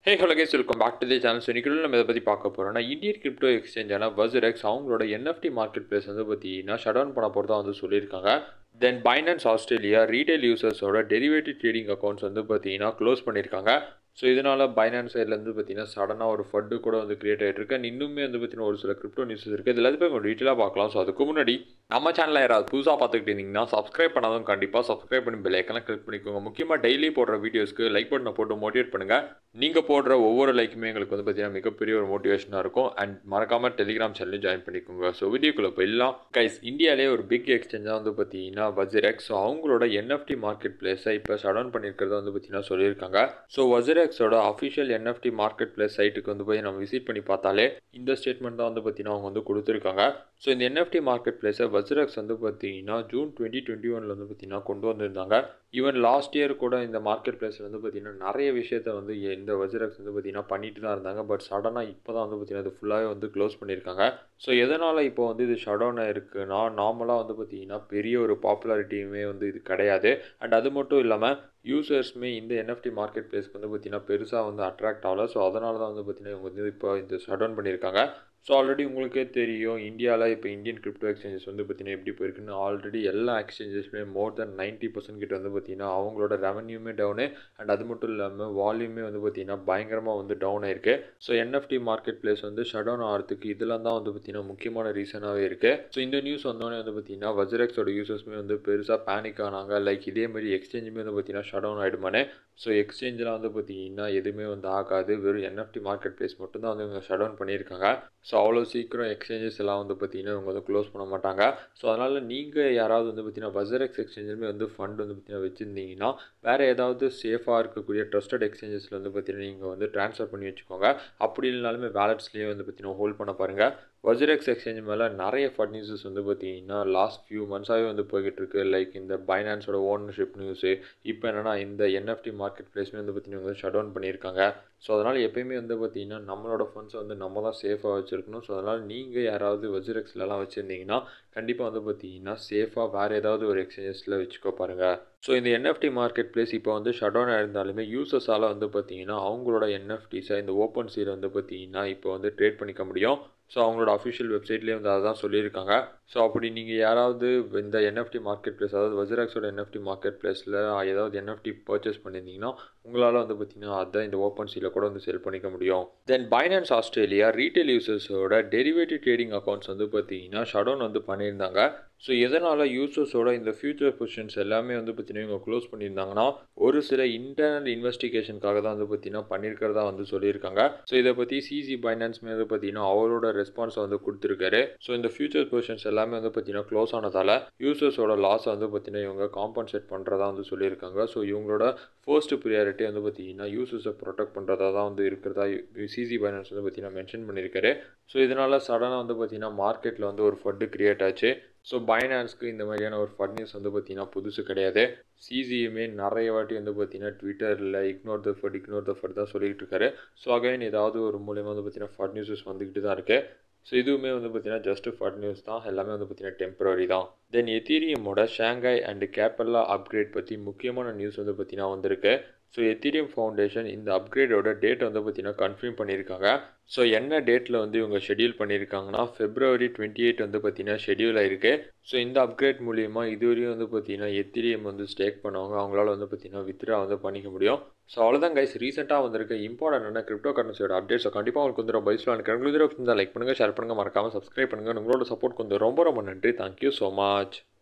hey hello guys welcome back to the channel so இன்றைக்கி நம்ம இதை பற்றி பார்க்க போகிறோம்னா இந்தியன் கிரிப்டோ எக்ஸ்சேஞ்சான வசரெக்ஸ் அவங்களோட என்எஃப்டி மார்க்கெட் பிளேஸ் வந்து பார்த்தீங்கன்னா ஷட் டவுன் பண்ண போகிறதா வந்து சொல்லியிருக்காங்க தென் பைனான்ஸ் ஆஸ்திரேலியா ரீட்டைல் யூசர்ஸோட டெரிவேட்டிவ் ட்ரேடிங் அக்கௌண்ட்ஸ் வந்து பார்த்தீங்கன்னா க்ளோஸ் பண்ணியிருக்காங்க ஸோ இதனால் பைனான்ஸ் சைட்லேருந்து பார்த்தீங்கன்னா சடனாக ஒரு ஃபண்டு கூட வந்து கிரியேட் ஆகிட்டு இருக்கு அண்ட் இன்னுமே வந்து பார்த்தீங்கன்னா ஒரு சில கிரிப்டோ நியூஸஸ் இருக்குது இதில் எல்லாத்தையும் கொஞ்சம் டீட்டெயிலாக பார்க்கலாம் ஸோ அதுக்கு முன்னாடி நம்ம சேனலில் யாராவது புதுசாக பார்த்துக்கிட்டு இருந்தீங்கன்னா சப்ஸ்கிரைப் பண்ணாலும் கண்டிப்பாக சப்ஸ்கிரைப் பண்ணி பெல் ஐக்கனை கிளிக் பண்ணிக்கோங்க முக்கியமாக டெய்லி போடுற வீடியோஸ்க்கு லைக் பட்டனை போட்டு மோட்டிவேட் பண்ணுங்கள் நீங்கள் போடுற ஒவ்வொரு லைக்குமே எங்களுக்கு வந்து பார்த்தீங்கன்னா மிகப்பெரிய ஒரு மோட்டிவேஷனாக இருக்கும் அண்ட் மறக்காமல் டெலிகிராம் சேனலையும் ஜாயின் பண்ணிக்கோங்க ஸோ வீடியோக்குள்ளே போயிடலாம் கைஸ் இந்தியாவிலே ஒரு பிக் எக்ஸ்சேஞ்சாக வந்து பார்த்தீங்கன்னா வஜிரெக்ஸ் ஸோ அவங்களோட என்எஃப்டி மார்க்கெட் பிளேஸை இப்போ ஷட் பண்ணியிருக்கிறத வந்து பார்த்தீங்கன்னா சொல்லியிருக்காங்க ஸோ வஜிரெக்ஸோட அஃபிஷியல் என்எஃப்டி மார்க்கெட் பிளேஸ் சைட்டுக்கு வந்து போய் நம்ம விசிட் பண்ணி பார்த்தாலே இந்த ஸ்டேட்மெண்ட் தான் வந்து பார்த்தீங்கன்னா அவங்க வந்து கொடுத்துருக்காங்க ஸோ இந்த என்எஃப்டி மார்க்கெட் பிளேஸை வஜ்ரக்ஸ் வந்து பார்த்தீங்கன்னா ஜூன் டுவெண்ட்டி டுவெண்ட்டி ஒனில் வந்து பார்த்தீங்கன்னா கொண்டு வந்திருந்தாங்க ஈவன் லாஸ்ட் இயர் கூட இந்த மார்க்கெட் பிளேஸில் வந்து பார்த்தீங்கன்னா நிறைய விஷயத்த வந்து இந்த வஜ்ரக்ஸ் வந்து பார்த்தீங்கன்னா பண்ணிட்டு தான் இருந்தாங்க பட் சடனாக இப்போ தான் வந்து பார்த்தீங்கன்னா இது ஃபுல்லாகவே வந்து க்ளோஸ் பண்ணியிருக்காங்க ஸோ எதனால் இப்போ வந்து இது ஷட் டவுன் ஆயிருக்குன்னா நார்மலாக வந்து பார்த்தீங்கன்னா பெரிய ஒரு பாப்புலாரிட்டியுமே வந்து இது கிடையாது அண்ட் அது மட்டும் இல்லாமல் யூசர்ஸுமே இந்த என்எஃப்டி மார்க்கெட் பிளேஸ்க்கு வந்து பார்த்தீங்கன்னா பெருசாக வந்து அட்ராக்ட் ஆகல ஸோ அதனால தான் வந்து பார்த்தீங்கன்னா இவங்க வந்து இப்போ இந்த ஷட் டவுன் பண்ணியிருக்காங்க ஸோ ஆல்ரெடி உங்களுக்கே தெரியும் இந்தியாவில் இப்போ இந்தியன் கிரிப்டோ எக்ஸ்சேஞ்சஸ் வந்து பார்த்தீங்கன்னா எப்படி போயிருக்குன்னு ஆல்ரெடி எல்லா எக்ஸ்சேஞ்சஸுமே மோர் தென் நைன்ட்டி பர்சன்ட் கிட்ட வந்து பார்த்தீங்கன்னா அவங்களோட ரெவன்யூமே டவுனு அண்ட் அது மட்டும் இல்லாமல் வால்யூமே வந்து பார்த்தீங்கன்னா பயங்கரமாக வந்து டவுன் ஆயிருக்கு ஸோ என்எஃப்டி மார்க்கெட் பிளேஸ் வந்து ஷட் டவுன் ஆகிறதுக்கு இதெல்லாம் தான் வந்து பார்த்தீங்கன்னா முக்கியமான ரீசனாகவே இருக்குது ஸோ இந்த நியூஸ் வந்தோடனே வந்து பார்த்தீங்கன்னா வஜ்ரெக்ஸோட யூசர்ஸுமே வந்து பெருசாக பேனிக் ஆனாங்க லைக் இதே மாதிரி எக்ஸ்சேஞ்சுமே வந்து பார்த்தீங்கன்னா ஷட் டவுன் ஆகிடுமானே ஸோ எக்ஸ்சேஞ்செலாம் வந்து பார்த்தீங்கன்னா எதுவுமே வந்து ஆகாது வெறும் என்எஃப்டி மார்க்கெட் பிளேஸ் மட்டும்தான் வந்து இவங்க ஷட் டவுன் பண்ணியிருக்காங்க ஸோ அவ்வளோ சீக்கிரம் எக்ஸ்சேஞ்சஸ் எல்லாம் வந்து பார்த்தீங்கன்னா இவங்க வந்து க்ளோஸ் பண்ண மாட்டாங்க ஸோ அதனால் நீங்கள் யாராவது வந்து பார்த்தீங்கன்னா வசரெக்ஸ் எக்ஸ்சேஞ்சுமே வந்து ஃபண்ட் வந்து பார்த்தீங்கன்னா வச்சுருந்தீங்கன்னா வேறு ஏதாவது சேஃபாக இருக்கக்கூடிய ட்ரஸ்டட் எக்ஸ்சேஞ்சஸில் வந்து பார்த்தீங்கன்னா நீங்கள் வந்து ட்ரான்ஸ்ஃபர் பண்ணி வச்சுக்கோங்க அப்படி இல்லைனாலுமே வேலட்ஸ்லேயே வந்து பார்த்தீங்கன்னா ஹோல்ட் பண்ண பாருங்கள் வஜ்ரெக்ஸ் எக்ஸ்சேஞ்ச் மேலே நிறைய ஃபட் நியூஸஸ் வந்து பார்த்தீங்கன்னா லாஸ்ட் ஃபியூ மந்த்ஸாகவே வந்து போய்கிட்டு இருக்கு லைக் இந்த பைனான்ஸோட ஓனர்ஷிப் நியூஸு இப்போ என்னென்னா இந்த என்எஃப்டி மார்க்கெட் பிளேஸ்மே வந்து பார்த்தீங்கன்னா வந்து ஷட் டவுன் பண்ணியிருக்காங்க ஸோ அதனால் எப்பயுமே வந்து பார்த்தீங்கன்னா நம்மளோட ஃபண்ட்ஸை வந்து நம்ம தான் சேஃபாக வச்சுருக்கணும் ஸோ அதனால் நீங்கள் யாராவது வஜ்ரெக்ஸ்லலாம் வச்சுருந்தீங்கன்னா கண்டிப்பாக வந்து பார்த்தீங்கன்னா சேஃபாக வேறு ஏதாவது ஒரு எக்ஸ்சேஞ்சஸில் வச்சுக்கோ பாருங்கள் ஸோ இந்த என்எஃப்டி மார்க்கெட் பிளேஸ் இப்போ வந்து ஷட் டவுன் ஆயிருந்தாலுமே யூசர்ஸால் வந்து பார்த்தீங்கன்னா அவங்களோட என்எஃப்டிஸை இந்த ஓப்பன் சீரை வந்து பார்த்தீங்கன்னா இப்போ வந்து ட்ரேட் பண்ணிக்க முடியும் ஸோ அவங்களோட அஃபிஷியல் வெப்சைட்லேயே வந்து அதை தான் சொல்லியிருக்காங்க ஸோ அப்படி நீங்கள் யாராவது இந்த என்எஃப்டி மார்க்கெட் பிளேஸ் அதாவது வஜ்ராக்ஸோட என்எஃப்டி மார்க்கெட் பிளேஸில் ஏதாவது என்எஃப்டி பர்ச்சேஸ் பண்ணியிருந்தீங்கன்னா உங்களால் வந்து பார்த்தீங்கன்னா அதை இந்த ஓப்பன் சீல கூட வந்து செல் பண்ணிக்க முடியும் தென் பைனான்ஸ் ஆஸ்திரேலியா ரீட்டைல் யூசர்ஸோட டெரிவேட்டிவ் ட்ரேடிங் அக்கௌண்ட்ஸ் வந்து பார்த்தீங்கன்னா ஷட் டவுன் வந்து பண்ணியிருந்தாங்க ஸோ எதனால் யூசர்ஸோட இந்த ஃபியூச்சர் பொசிஷன்ஸ் எல்லாமே வந்து பார்த்தீங்கன்னா இவங்க க்ளோஸ் பண்ணியிருந்தாங்கன்னா ஒரு சில இன்டர்னல் இன்வெஸ்டிகேஷனுக்காக தான் வந்து பார்த்தீங்கன்னா பண்ணியிருக்கிறதா வந்து சொல்லியிருக்காங்க ஸோ இதை பற்றி சிசி பைனான்ஸ்மே வந்து பார்த்தீங்கன்னா அவரோட ரெஸ்பான்ஸை வந்து கொடுத்துருக்காரு ஸோ இந்த ஃபியூச்சர் பொசிஷன்ஸ் எல்லாமே வந்து பார்த்தீங்கன்னா க்ளோஸ் ஆனதால் யூசர்ஸோட லாஸை வந்து பார்த்தீங்கன்னா இவங்க காம்பன்சேட் பண்ணுறதா வந்து சொல்லியிருக்காங்க ஸோ இவங்களோட ஃபர்ஸ்ட் ப்ரியாரிட்டி வந்து பார்த்தீங்கன்னா யூசர்ஸை ப்ரொடெக்ட் பண்ணுறதா தான் வந்து இருக்கிறதா சிசி பைனான்ஸ் வந்து பார்த்தீங்கன்னா மென்ஷன் பண்ணியிருக்காரு ஸோ இதனால் சடனாக வந்து பார்த்தீங்கன்னா மார்க்கெட்டில் வந்து ஒரு ஃபண்டு கிரியேட் ஆச்சு ஸோ பைனான்ஸ்க்கு இந்த மாதிரியான ஒரு ஃபட் நியூஸ் வந்து பார்த்தீங்கன்னா புதுசு கிடையாது சிசியுமே நிறைய வாட்டி வந்து பார்த்தீங்கன்னா ட்விட்டரில் இக்னோர் த ஃபட் இக்னோர் த ஃபட் தான் சொல்லிகிட்டு இருக்காரு ஸோ அகைன் ஏதாவது ஒரு மூலியமாக வந்து பார்த்தீங்கன்னா ஃபட் நியூஸஸ் வந்துக்கிட்டு தான் இருக்குது ஸோ இதுவுமே வந்து பார்த்தீங்கன்னா ஜஸ்ட் ஃபட் நியூஸ் தான் எல்லாமே வந்து பார்த்தீங்கன்னா டெம்பரரி தான் தென் எத்தீரியமோட ஷாங்காய் அண்ட் கேப்பல்லா அப்கிரேட் பற்றி முக்கியமான நியூஸ் வந்து பார்த்தீங்கன்னா வந்திருக்கு ஸோ எத்தீரியம் ஃபவுண்டேஷன் இந்த அப்கிரேடோட டேட் வந்து பார்த்தீங்கன்னா கன்ஃபார்ம் பண்ணியிருக்காங்க ஸோ என்ன டேட்டில் வந்து இவங்க ஷெடியூல் பண்ணியிருக்காங்கன்னா ஃபெப்ரவரி டுவெண்ட்டி எயிட் வந்து பார்த்தீங்கன்னா ஷெடியூல் ஆயிருக்கு ஸோ இந்த அப்கிரேட் மூலியமாக இதுவரையும் வந்து பார்த்தீங்கன்னா எத்திரியம் வந்து ஸ்டேக் பண்ணவங்க அவங்களால வந்து பார்த்தீங்கன்னா வித்ரா வந்து பண்ணிக்க முடியும் ஸோ அவ்வளோதான் கைஸ் ரீசெண்டாக வந்திருக்க இம்பார்ட்டன்டான கிரிப்டோ கரன்சியோட அப்டேட்ஸை கண்டிப்பாக உங்களுக்கு வந்து ரொம்ப யூஸ்ஃபுல்லாக எனக்கு உங்களுக்கு லைக் பண்ணுங்கள் ஷேர் பண்ணுங்கள் மறக்காமல் சப்ஸ்கிரைப் பண்ணுங்கள் உங்களோட சப்போர்ட் கொஞ்சம் ரொம்ப ரொம்ப நன்றி தேங்க்யூ ஸோ மச்